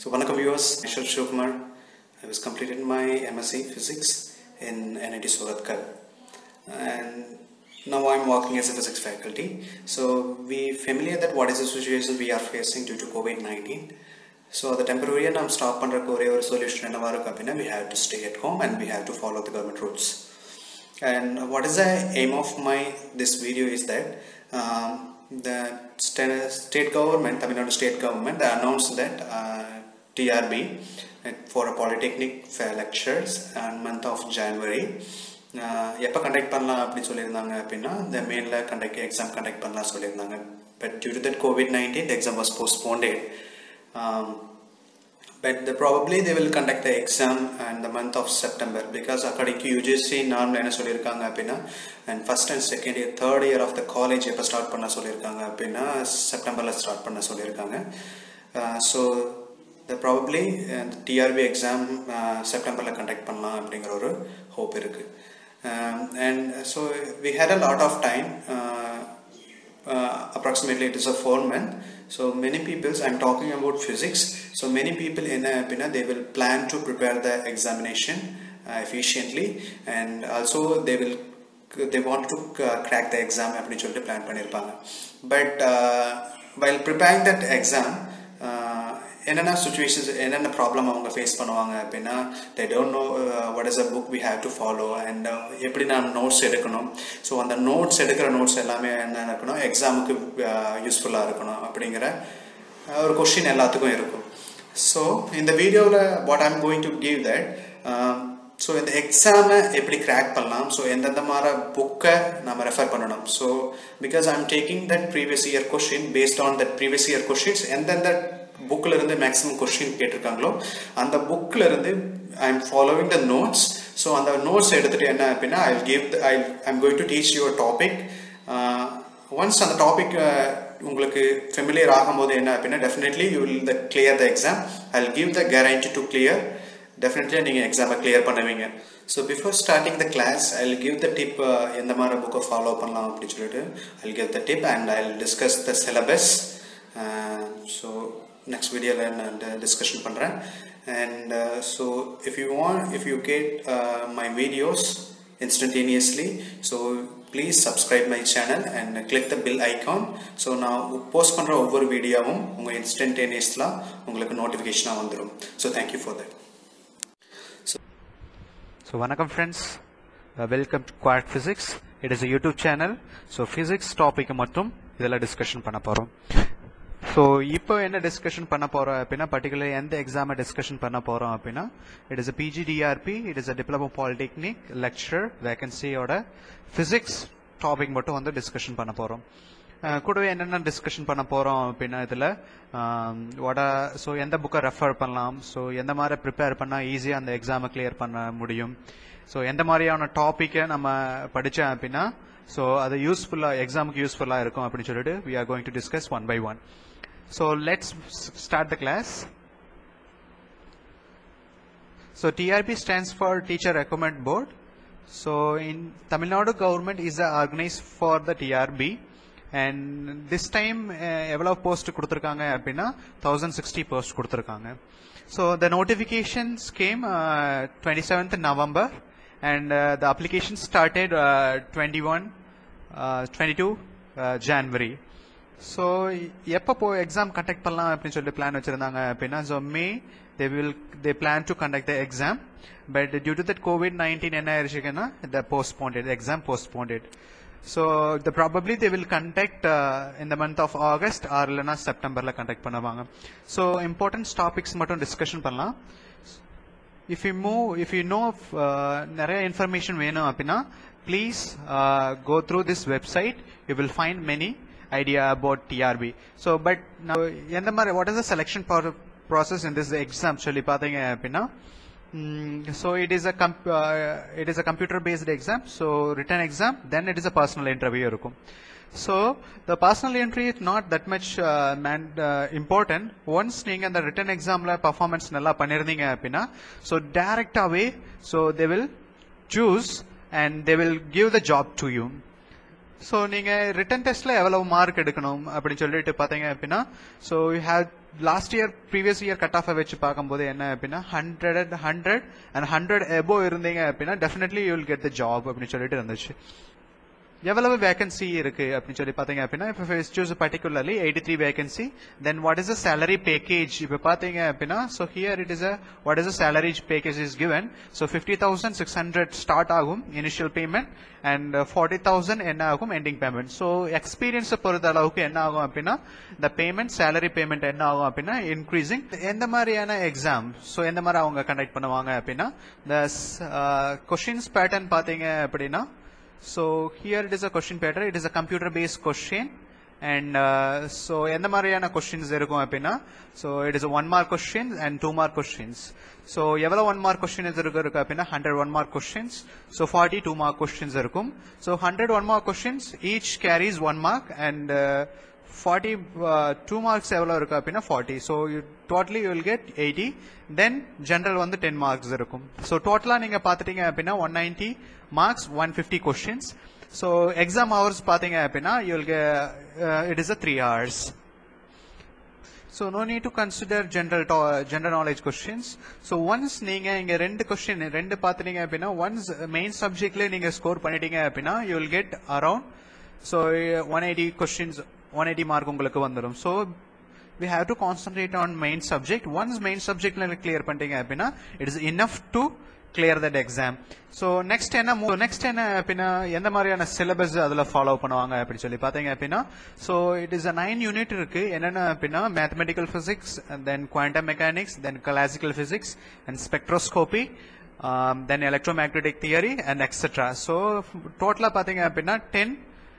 So, Vanakkam viewers, Michelle Shivkumar. I was completed my MSc Physics in NIT Suratkal. And now I'm working as a physics faculty. So, we familiar that what is the situation we are facing due to COVID-19. So, the temporary நாம் stop பண்ணுறக்கு ஒரே ஒரு solution என்னவா இருக்கு அப்படின்னா we have to stay at home and we have to follow the government rules. And what is the aim of my this video is that um, the sta- state government, Tamil Nadu state government, they announced that uh, TRB uh, for a polytechnic fair lectures and month of January. எப்போ conduct பண்ணலாம் அப்படின்னு சொல்லியிருந்தாங்க அப்படின்னா இந்த மெயினில் conduct exam conduct பண்ணலாம் சொல்லியிருந்தாங்க but due to that COVID nineteen exam was postponed but the, probably they will conduct the exam in the month of September because அக்கடிக்கு யூஜிசி நார்மல் என்ன சொல்லியிருக்காங்க அப்படின்னா and first and second year third year of the college எப்போ start பண்ண சொல்லியிருக்காங்க அப்படின்னா செப்டம்பரில் start பண்ண சொல்லியிருக்காங்க so the probably TRB exam செப்டம்பரில் கண்டக்ட் பண்ணலாம் அப்படிங்கிற ஒரு ஹோப் இருக்குது and so we had a lot of time uh, approximately it is a four month so many people i'm talking about physics so many people in a they will plan to prepare the examination uh, efficiently and also they will they want to uh, crack the exam அப்படின்னு சொல்லிட்டு plan பண்ணியிருப்பாங்க but while preparing that exam என்னென்ன situations என்னென்ன problem அவங்க face பண்ணுவாங்க அப்படின்னா they don't know what is a book we have to follow and எப்படி நான் நோட்ஸ் எடுக்கணும் ஸோ அந்த நோட்ஸ் எடுக்கிற நோட்ஸ் எல்லாமே என்ன இருக்கணும் எக்ஸாமுக்கு யூஸ்ஃபுல்லாக இருக்கணும் அப்படிங்கிற ஒரு கொஷின் எல்லாத்துக்கும் இருக்கும் ஸோ இந்த வீடியோவில் what I'm going to give that so இந்த எக்ஸாமை எப்படி கிராக் பண்ணலாம் ஸோ எந்தெந்த மாதிரி புக்கை நம்ம ரெஃபர் பண்ணணும் so because I am taking that previous year question based on that previous year questions எந்தெந்த புக்கில் இருந்து மேக்ஸிமம் கொஸ்டின் கேட்டிருக்காங்களோ அந்த புக்கில் இருந்து I am following the notes so அந்த நோட்ஸ் எடுத்துகிட்டு என்ன அப்படின்னா I give I I'm going to teach your topic once அந்த டாபிக் உங்களுக்கு ஃபெமிலியர் ஆகும்போது என்ன அப்படின்னா definitely you will the clear the exam I give the guarantee to clear definitely நீங்கள் எக்ஸாமை கிளியர் பண்ணுவீங்க so before starting the class I will give the tip எந்த மாதிரி புக்கை ஃபாலோ பண்ணலாம் அப்படின்னு சொல்லிட்டு I give the tip and I will discuss the syllabus so next video நான் discussion பண்ணுறேன் and uh, so if you want if you get uh, my videos instantaneously so please subscribe my channel and click the bell icon so நான் post பண்ணுற ஒவ்வொரு வீடியோவும் உங்கள் இன்ஸ்டன்டேனியஸ்லாம் உங்களுக்கு நோட்டிஃபிகேஷனாக வந்துடும் so thank you for that so வணக்கம் friends welcome to Quad Physics it is YouTube channel so physics topic மட்டும் இதெல்லாம் டிஸ்கஷன் பண்ண போகிறோம் ஸோ இப்போ என்ன டிஸ்கஷன் பண்ண போறோம் அப்படின்னா பர்டிகுலர் எந்த எக்ஸாமை டிஸ்கஷன் பண்ண போறோம் அப்படின்னா it is PGTRB it is a diploma polytechnic lecturer வேகன்சியோட பிசிக்ஸ் டாபிக் மட்டும் வந்து டிஸ்கஷன் பண்ண போறோம் கூடவே என்னென்ன டிஸ்கஷன் பண்ண போறோம் அப்படின்னா இதுல வட ஸோ எந்த புக்கை ரெஃபர் பண்ணலாம் ஸோ எந்த மாதிரி ப்ரிப்பேர் பண்ணா ஈஸியாக அந்த எக்ஸாமை கிளியர் பண்ண முடியும் ஸோ எந்த மாதிரியான டாப்பிக்கை நம்ம படித்தோம் அப்படின்னா ஸோ அது யூஸ்ஃபுல்லாக எக்ஸாமுக்கு யூஸ்ஃபுல்லாக இருக்கும் அப்படின்னு சொல்லிட்டு we are going to discuss one by one So let's start the class. So TRB stands for Teacher Recommend Board. So in Tamil Nadu government is the organized for the TRB and this time எவ்வளோ post கொடுத்துருக்காங்க அப்படின்னா thousand sixty post கொடுத்துருக்காங்க so the notifications came twenty seventh November and the application started twenty one twenty two January so எப்போ போ exam conduct பண்ணலாம் அப்படின்னு சொல்லிட்டு plan வச்சிருந்தாங்க அப்படின்னா so may they will they plan to conduct the exam but due to that COVID nineteen என்ன ஆயிடுச்சுன்னா the postponed exam postponed so the probably they will conduct இந்த மந்த் ஆஃப் ஆகஸ்ட் ஆர் இல்லைனா செப்டம்பரில் conduct பண்ணுவாங்க so important topics மட்டும் discussion பண்ணலாம் if you move if you know நிறைய information வேணும் அப்படின்னா please go through this website you will find many idea about TRB. So, but now, எந்த மாதிரி what is the selection process in this exam சொல்லி பார்த்தீங்க அப்படின்னா so it is a uh, it is a computer based exam so written exam then it is a personal interview இருக்கும் so the personal entry is not that much uh, man, uh, important once நீங்க அந்த written examல performance நல்லா பண்ணிருந்தீங்க அப்படின்னா so directly so they will choose and they will give the job to you so நீங்கள் written டெஸ்ட்டில் எவ்வளவு mark எடுக்கணும் அப்படின்னு சொல்லிட்டு பார்த்தீங்க அப்படின்னா so you have last year previous year cut ஆஃபை வச்சு பார்க்கும்போது என்ன அப்படின்னா hundred hundred and hundred above இருந்தீங்க அப்படின்னா definitely you will get the job அப்படின்னு சொல்லிட்டு இருந்துச்சு எவ்வளவு வேகன்சி இருக்கு அப்படின்னு சொல்லி பாத்தீங்க அப்படின்னா இப்போ choose particularly eighty three vacancy then what is a salary package இப்போ பாத்தீங்க அப்படின்னா so here it is a what is a salary package is given so fifty thousand six hundred start ஆகும் initial payment and forty thousand என்ன ஆகும் ending payment so எக்ஸ்பீரியன்ஸை பொறுத்த அளவுக்கு என்ன ஆகும் அப்படின்னா இந்த பேமெண்ட் சேலரி பேமெண்ட் என்ன ஆகும் அப்படின்னா இன்க்ரீசிங் எந்த மாதிரியான எக்ஸாம் ஸோ எந்த மாதிரி அவங்க கண்டக்ட் பண்ணுவாங்க அப்படின்னா இந்த கொஷின்ஸ் பேட்டர்ன் பாத்தீங்க அப்படின்னா So here it is a question pattern. It is a computer based question. And uh, so எந்த மாதிரியான கொஸ்டின்ஸ் இருக்கும் அப்படின்னா so it is one mark question and two mark questions so எவ்வளோ ஒன் மார்க் கொஸ்டின்ஸ் இருக்கு இருக்கு அப்படின்னா hundred one mark questions so forty two mark questions இருக்கும் so hundred one mark questions each carries one mark and forty two marks எவ்வளோ இருக்கு அப்படின்னா forty so you totally you will get eighty then general வந்து ten marks இருக்கும் so டோட்டலாக நீங்கள் பார்த்துட்டீங்க அப்படின்னா one ninety marks one fifty questions so exam hours பார்த்தீங்க அப்படின்னா you will it is a three hours so no need to consider general general knowledge questions so once நீங்க இங்க ரெண்டு கொஸ்டின் ரெண்டு பார்த்துட்டீங்க அப்படின்னா ஒன்ஸ் மெயின் சப்ஜெக்ட்ல நீங்க ஸ்கோர் பண்ணிட்டீங்க அப்படின்னா you will get around so one eighty questions one eighty mark உங்களுக்கு வந்துடும் so we have to concentrate on main subject once main subject clear பண்ணிட்டீங்க அப்படின்னா it is enough to clear that exam so next என்ன next என்ன அப்படின்னா எந்த மாதிரியான syllabus அதுல ஃபாலோ பண்ணுவாங்க அப்படி சொல்லி பாத்தீங்க அப்படின்னா so it is a nine unit இருக்கு என்னென்ன அப்படின்னா mathematical physics and then quantum mechanics then classical physics and spectroscopy um, then electromagnetic theory and etc so டோட்டலா பாத்தீங்க அப்படின்னா டென்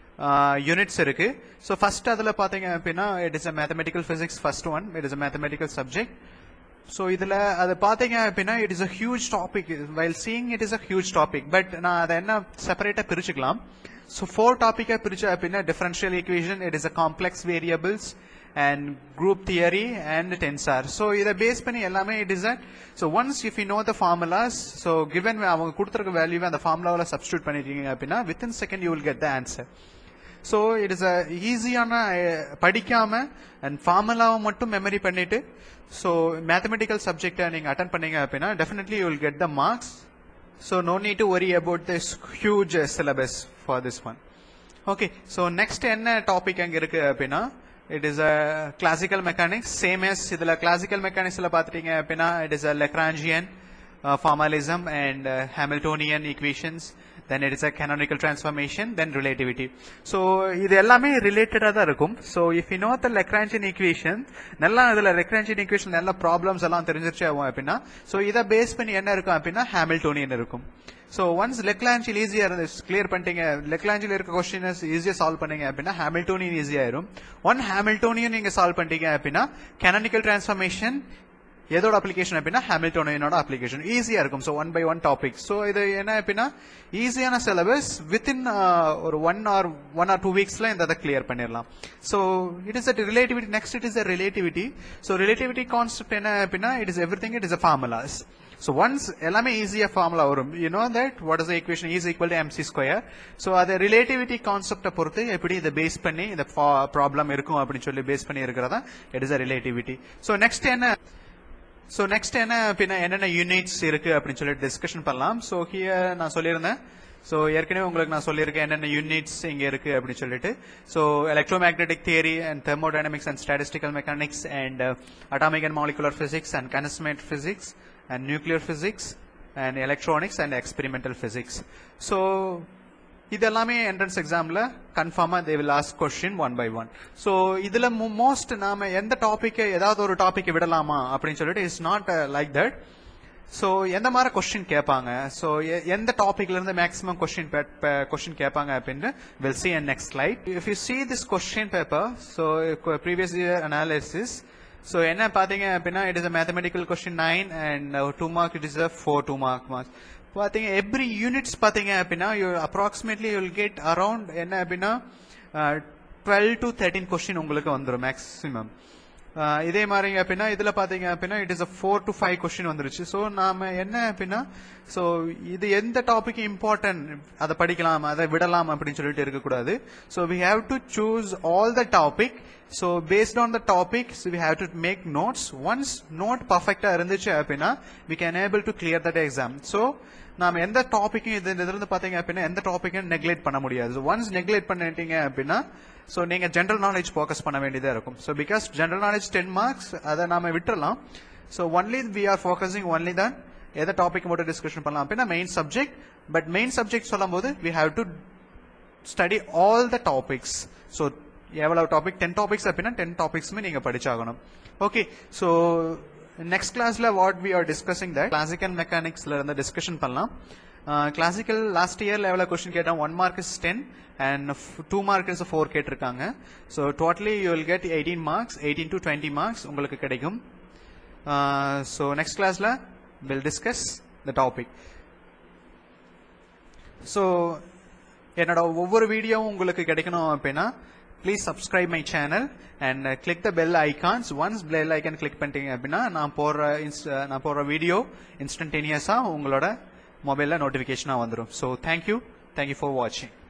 யூனிட்ஸ் இருக்கு ஸோ ஃபர்ஸ்ட் அதில் பார்த்தீங்க அப்படின்னா it is a mathematical physics first one it is a mathematical subject so இதில் அது பார்த்தீங்க அப்படின்னா it is a huge topic while seeing it is a huge topic but நான் அதை என்ன செப்பரேட்டாக பிரிச்சுக்கலாம் ஸோ ஃபோர் டாப்பிக்காக பிரிச்சு அப்படின்னா differential equation it is a complex variables and group theory and tensor so இதை பேஸ் பண்ணி எல்லாமே it is at so once if you know the formulas so given அவங்க கொடுத்துருக்க வேல்யூவை அந்த ஃபார்முலாவில் சப்ஸ்டியூட் பண்ணிட்டீங்க அப்படின்னா within second you will get the answer so it is a ஈஸியான படிக்காம அண்ட் ஃபார்முலாவை மட்டும் மெமரி பண்ணிட்டு ஸோ மேத்தமெட்டிக்கல் சப்ஜெக்டை நீங்கள் அட்டன் பண்ணீங்க அப்படின்னா definitely you will get the marks so no need to worry about this huge syllabus for this one okay so next என்ன டாபிக் அங்கே இருக்கு அப்படின்னா it is a classical mechanics same as இதில் classical மெக்கானிக்ஸில் பார்த்துட்டீங்க அப்படின்னா it is a Lagrangian formalism and uh, Hamiltonian equations then it is a canonical transformation then relativity so இது எல்லாமே ரிலேட்டடா தான் இருக்கும் so if you know the Lagrangian equation நல்லா இதுல Lagrangian equation நல்ல ப்ராப்ளம்ஸ் எல்லாம் தெரிஞ்சிருச்சு ஆகும் அப்படின்னா so இதை பேஸ் பண்ணி என்ன இருக்கும் அப்படின்னா ஹாமில்டோனியன் இருக்கும் ஸோ ஒன்ஸ் லெக்லாஞ்சில் ஈஸியா இருந்து கிளியர் பண்ணிட்டீங்க லெக்லாஞ்சில் இருக்க கொஸ்டின்ஸ் ஈஸியா சால்வ் பண்ணீங்க அப்படின்னா ஹாமில்டோனியன் ஈஸியா ஆயிரும் ஒன் ஹாமில்டோனியன் நீங்க சால்வ் பண்ணிட்டீங்க அப்படின்னா கேனானிக்கல் டிரான்ஸ்ஃபர்மேஷன் எதோட அப்ளிகேஷன் அப்படின்னா ஹாமில்டோனியனோட அப்ளிகேஷன் ஈஸியா இருக்கும் so one by one topic so இது என்ன அப்படின்னா ஈஸியான சிலபஸ் வித்தின் ஒரு one or one or two வீக்ஸ்ல இந்த இதை கிளியர் பண்ணிடலாம் so it is a relativity next it is a relativity so relativity concept என்ன அப்படின்னா it is everything it is a formulas so once எல்லாமே ஈஸியாக formula வரும் you know that what is equation is equal to MC square so அது relativity கான்செப்டை பொறுத்து எப்படி இதை பேஸ் பண்ணி இந்த ப்ராப்ளம் இருக்கும் அப்படின்னு சொல்லி பேஸ் பண்ணி இருக்கிறதா it is a relativity so next என்ன ஸோ நெக்ஸ்ட் என்ன அப்படின்னா என்னென்ன யூனிட்ஸ் இருக்கு அப்படின்னு சொல்லி டிஸ்கஷன் பண்ணலாம் ஸோ ஹியர் நான் சொல்லியிருந்தேன் ஸோ ஏற்கனவே உங்களுக்கு நான் சொல்லியிருக்கேன் என்னென்ன யூனிட்ஸ் இங்கே இருக்கு அப்படின்னு சொல்லிட்டு so electromagnetic theory and thermodynamics and statistical mechanics and atomic and molecular physics and condensed matter physics and nuclear physics and electronics and experimental physics so இது எல்லாமே என்ட்ரன்ஸ் எக்ஸாம்ல கன்ஃபார்மா they will ask question one by one so இதுல most நாம எந்த topic ஏதாவது ஒரு topic விடலாமா அப்படின்னு சொல்லிட்டு it's not like that so எந்த மாதிரி கொஸ்டின் கேட்பாங்க ஸோ எந்த டாபிக்ல இருந்து மேக்ஸிமம் கொஸ்டின் கொஸ்டின் கேட்பாங்க அப்படின்னு will see and next slide if you see this question paper so previous year analysis so என்ன பார்த்தீங்க அப்படின்னா it is a mathematical question nine and two mark it is a four two mark marks பார்த்தீங்க every units பார்த்தீங்க அப்படின்னா you approximately you'll get around என்ன அப்படின்னா twelve to thirteen question உங்களுக்கு வந்துடும் மேக்ஸிமம் ஆஹ் இதே மாதிரிங்க அப்படின்னா இதுல பாத்தீங்க அப்படின்னா it is a four to five question வந்துருச்சு ஸோ நாம என்ன அப்படின்னா ஸோ இது எந்த டாபிக் இம்பார்ட்டன்ட் அதை படிக்கலாம் அதை விடலாம் அப்படின்னு சொல்லிட்டு இருக்கக்கூடாது so we have to choose all the topic so based on the topic we have to make notes once note பர்ஃபெக்டா இருந்துச்சு அப்படின்னா we can able to clear that exam so நாம எந்த டாபிக்கும் இது இதுல இருந்து பாத்தீங்க அப்படின்னா எந்த டாபிக்கும் நெக்லெக்ட் பண்ண முடியாது ஒன்ஸ் நெக்லெக்ட் பண்ணிட்டீங்க அப்படின்னா ஸோ நீங்க ஜென்ரல் நாலேஜ் ஃபோக்கஸ் பண்ண வேண்டியதா இருக்கும் so because general knowledge ten marks அதை நாம விட்டுறலாம் so only we are focusing only தான் எந்த டாபிக் மட்டும் டிஸ்கஷன் பண்ணலாம் அப்படின்னா main subject but main subject சொல்லும் போது we have to study all the topics so எவ்வளவு டாபிக் டென் டாபிக்ஸ் அப்படின்னா டென் டாபிக்ஸுமே நீங்க படிச்சாகணும் ஓகே ஸோ நெக்ஸ்ட் கிளாஸ்ல what we are discussing the classical மெக்கானிக்ஸ்ல இருந்து டிஸ்கஷன் பண்ணலாம் கிளாசிக்கல் லாஸ்ட் இயர்ல எவ்வளவு கொஸ்டின் கேட்டோம் one mark is ten and two mark is four கேட்டிருக்காங்க so totally you will get eighteen marks eighteen to twenty marks உங்களுக்கு கிடைக்கும் ஸோ நெக்ஸ்ட் கிளாஸ்ல will discuss the topic so என்னோட ஒவ்வொரு வீடியோவும் உங்களுக்கு கிடைக்கணும் அப்படின்னா please subscribe my channel and click the bell icons once bell icon click பண்ணிட்டீங்க அப்படின்னா நான் போடுற inst- நான் போடுற வீடியோ இன்ஸ்டன்டேனியஸாக உங்களோட மொபைலில் நோட்டிஃபிகேஷனாக வந்துடும் ஸோ தேங்க்யூ தேங்க்யூ ஃபார் வாட்சிங்